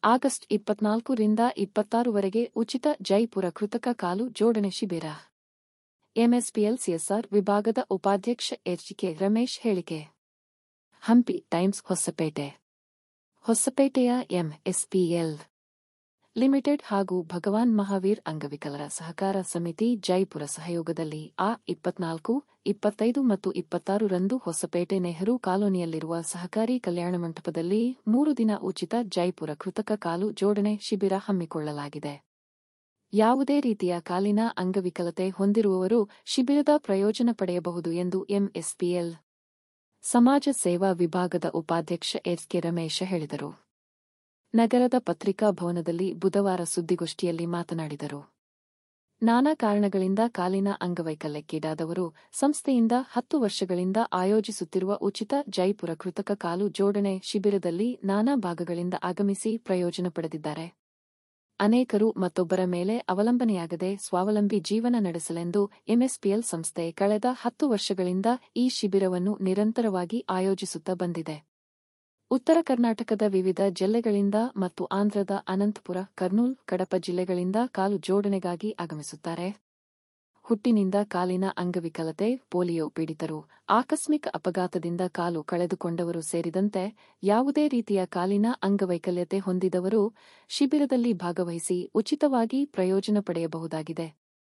August ಇಪ್ಪತ್ನಾಲ್ಕು ರಿಂದ ಇಪ್ಪತ್ತಾರುವರೆಗೆ ಉಚಿತ ಜೈಪುರ ಕೃತಕ ಕಾಲು ಜೋಡಣೆ ಶಿಬಿರ ಎಂಎಸ್ಪಿಎಲ್ ಸಿಎಸ್ಆರ್ ವಿಭಾಗದ ಉಪಾಧ್ಯಕ್ಷ ಎಚ್ಕೆ ರಮೇಶ್ ಹೇಳಿಕೆ ಹಂಪಿ ಟೈಮ್ಸ್ ಹೊಸಪೇಟೆ ಹೊಸಪೇಟೆಯ ಎಂಎಸ್ಪಿಎಲ್ ಲಿಮಿಟೆಡ್ ಹಾಗೂ ಭಗವಾನ್ ಮಹಾವೀರ್ ಅಂಗವಿಕಲರ ಸಹಕಾರ ಸಮಿತಿ ಜೈಪುರ ಸಹಯೋಗದಲ್ಲಿ ಆ ಇಪ್ಪತ್ನಾಲ್ಕು ಇಪ್ಪತ್ತೈದು ಮತ್ತು ಇಪ್ಪತ್ತಾರು ರಂದು ಹೊಸಪೇಟೆ ನೆಹರು ಕಾಲೋನಿಯಲ್ಲಿರುವ ಸಹಕಾರಿ ಕಲ್ಯಾಣ ಮಂಟಪದಲ್ಲಿ ಮೂರು ದಿನ ಉಚಿತ ಜೈಪುರ ಕೃತಕ ಕಾಲು ಜೋಡಣೆ ಶಿಬಿರ ಹಮ್ಮಿಕೊಳ್ಳಲಾಗಿದೆ ಯಾವುದೇ ರೀತಿಯ ಕಾಲಿನ ಅಂಗವಿಕಲತೆ ಹೊಂದಿರುವವರು ಶಿಬಿರದ ಪ್ರಯೋಜನ ಪಡೆಯಬಹುದು ಎಂದು ಎಂಎಸ್ಪಿಎಲ್ ಸಮಾಜ ಸೇವಾ ವಿಭಾಗದ ಉಪಾಧ್ಯಕ್ಷ ಎಸ್ಕೆ ರಮೇಶ ಹೇಳಿದರು ನಗರದ ಪತ್ರಿಕಾ ಭವನದಲ್ಲಿ ಬುಧವಾರ ಸುದ್ದಿಗೋಷ್ಠಿಯಲ್ಲಿ ಮಾತನಾಡಿದರು ನಾನಾ ಕಾರಣಗಳಿಂದ ಕಾಲಿನ ಅಂಗವೈಕಲ್ಯಕ್ಕೀಡಾದವರು ಸಂಸ್ಥೆಯಿಂದ ಹತ್ತು ವರ್ಷಗಳಿಂದ ಆಯೋಜಿಸುತ್ತಿರುವ ಉಚಿತ ಜೈಪುರ ಕೃತಕ ಕಾಲು ಜೋಡಣೆ ಶಿಬಿರದಲ್ಲಿ ನಾನಾ ಭಾಗಗಳಿಂದ ಆಗಮಿಸಿ ಪ್ರಯೋಜನ ಪಡೆದಿದ್ದಾರೆ ಅನೇಕರು ಮತ್ತೊಬ್ಬರ ಮೇಲೆ ಅವಲಂಬನೆಯಾಗದೆ ಸ್ವಾವಲಂಬಿ ಜೀವನ ನಡೆಸಲೆಂದು ಎಂಎಸ್ಪಿಎಲ್ ಸಂಸ್ಥೆ ಕಳೆದ ಹತ್ತು ವರ್ಷಗಳಿಂದ ಈ ಶಿಬಿರವನ್ನು ನಿರಂತರವಾಗಿ ಆಯೋಜಿಸುತ್ತಾ ಬಂದಿದೆ ಉತ್ತರ ಕರ್ನಾಟಕದ ವಿವಿಧ ಜಿಲ್ಲೆಗಳಿಂದ ಮತ್ತು ಆಂಧ್ರದ ಅನಂತಪುರ ಕರ್ನೂಲ್ ಕಡಪ ಜಿಲ್ಲೆಗಳಿಂದ ಕಾಲು ಜೋಡಣೆಗಾಗಿ ಆಗಮಿಸುತ್ತಾರೆ ಹುಟ್ಟಿನಿಂದ ಕಾಲಿನ ಅಂಗವಿಕಲತೆ ಪೋಲಿಯೋ ಪೀಡಿತರು ಆಕಸ್ಮಿಕ ಅಪಘಾತದಿಂದ ಕಾಲು ಕಳೆದುಕೊಂಡವರು ಸೇರಿದಂತೆ ಯಾವುದೇ ರೀತಿಯ ಕಾಲಿನ ಅಂಗವೈಕಲ್ಯತೆ ಹೊಂದಿದವರು ಶಿಬಿರದಲ್ಲಿ ಭಾಗವಹಿಸಿ ಉಚಿತವಾಗಿ ಪ್ರಯೋಜನ ಪಡೆಯಬಹುದಾಗಿದೆ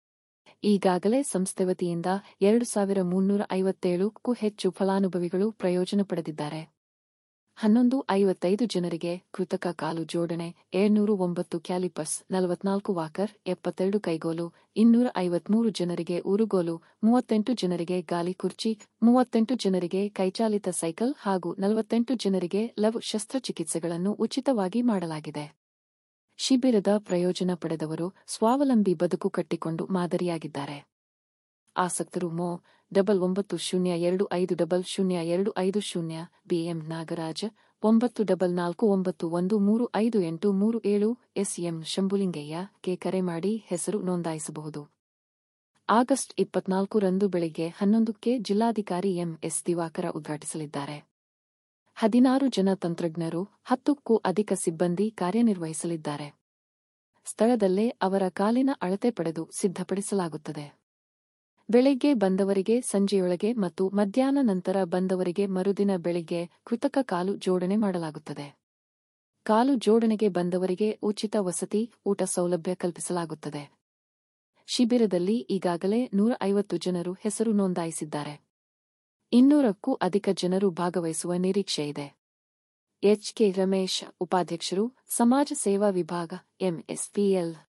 ಈಗಾಗಲೇ ಸಂಸ್ಥೆ ವತಿಯಿಂದ ಎರಡು ಸಾವಿರ ಮುನ್ನೂರ ಐವತ್ತೇಳಕ್ಕೂ ಹೆಚ್ಚು ಫಲಾನುಭವಿಗಳು ಪ್ರಯೋಜನ ಪಡೆದಿದ್ದಾರೆ ಹನ್ನೊಂದು ಐವತ್ತೈದು ಜನರಿಗೆ ಕೃತಕ ಕಾಲು ಜೋಡಣೆ ಏಳ್ನೂರು ಒಂಬತ್ತು ಕ್ಯಾಲಿಪರ್ಸ್ ನಲವತ್ನಾಲ್ಕು ವಾಕರ್ ಎಪ್ಪತ್ತೆರಡು ಕೈಗೋಲು ಇನ್ನೂರ ಐವತ್ಮೂರು ಜನರಿಗೆ ಊರುಗೋಲು ಮೂವತ್ತೆಂಟು ಜನರಿಗೆ ಗಾಲಿ ಕುರ್ಚಿ ಮೂವತ್ತೆಂಟು ಜನರಿಗೆ ಕೈಚಾಲಿತ ಸೈಕಲ್ ಹಾಗೂ ನಲವತ್ತೆಂಟು ಜನರಿಗೆ ಲವ್ ಶಸ್ತ್ರಚಿಕಿತ್ಸೆಗಳನ್ನು ಉಚಿತವಾಗಿ ಮಾಡಲಾಗಿದೆ ಶಿಬಿರದ ಪ್ರಯೋಜನ ಪಡೆದವರು ಸ್ವಾವಲಂಬಿ ಬದುಕು ಕಟ್ಟಿಕೊಂಡು ಮಾದರಿಯಾಗಿದ್ದಾರೆ ಆಸಕ್ತರು ಮೋ ಡಬಲ್ ಒಂಬತ್ತು ಶೂನ್ಯ ಎರಡು ಐದು ಡಬಲ್ ಶೂನ್ಯ ಎರಡು ಐದು ಶೂನ್ಯ ಬಿಎಂ ನಾಗರಾಜ್ ಒಂಬತ್ತು ಡಬಲ್ ನಾಲ್ಕು ಒಂಬತ್ತು ಒಂದು ಮೂರು ಐದು ಎಂಟು ಮೂರು ಏಳು ಎಸ್ಎಂ ಶಂಭುಲಿಂಗಯ್ಯ ಕೆ ಕರೆ ಮಾಡಿ ಹೆಸರು ನೋಂದಾಯಿಸಬಹುದು ಆಗಸ್ಟ್ ಇಪ್ಪತ್ನಾಲ್ಕು ರಂದು ಬೆಳಿಗ್ಗೆ ಹನ್ನೊಂದಕ್ಕೆ ಜಿಲ್ಲಾಧಿಕಾರಿ ಎಂಎಸ್ ದಿವಾಕರ ಉದ್ಘಾಟಿಸಲಿದ್ದಾರೆ ಹದಿನಾರು ಜನ ತಂತ್ರಜ್ಞರು ಹತ್ತಕ್ಕೂ ಅಧಿಕ ಸಿಬ್ಬಂದಿ ಕಾರ್ಯನಿರ್ವಹಿಸಲಿದ್ದಾರೆ ಸ್ಥಳದಲ್ಲೇ ಅವರ ಕಾಲಿನ ಅಳತೆ ಪಡೆದು ಸಿದ್ಧಪಡಿಸಲಾಗುತ್ತದೆ ಬೆಳಿಗ್ಗೆ ಬಂದವರಿಗೆ ಸಂಜೆಯೊಳಗೆ ಮತ್ತು ಮಧ್ಯಾಹ್ನ ನಂತರ ಬಂದವರಿಗೆ ಮರುದಿನ ಬೆಳಿಗ್ಗೆ ಕೃತಕ ಕಾಲು ಜೋಡಣೆ ಮಾಡಲಾಗುತ್ತದೆ ಕಾಲು ಜೋಡಣೆಗೆ ಬಂದವರಿಗೆ ಉಚಿತ ವಸತಿ ಊಟ ಸೌಲಭ್ಯ ಕಲ್ಪಿಸಲಾಗುತ್ತದೆ ಶಿಬಿರದಲ್ಲಿ ಈಗಾಗಲೇ ನೂರ ಐವತ್ತು ಜನರು ಹೆಸರು ನೋಂದಾಯಿಸಿದ್ದಾರೆ ಇನ್ನೂರಕ್ಕೂ ಅಧಿಕ ಜನರು ಭಾಗವಹಿಸುವ ನಿರೀಕ್ಷೆಯಿದೆ ಎಚ್ಕೆ ರಮೇಶ್ ಉಪಾಧ್ಯಕ್ಷರು ಸಮಾಜ ಸೇವಾ ವಿಭಾಗ ಎಂಎಸ್ಪಿಎಲ್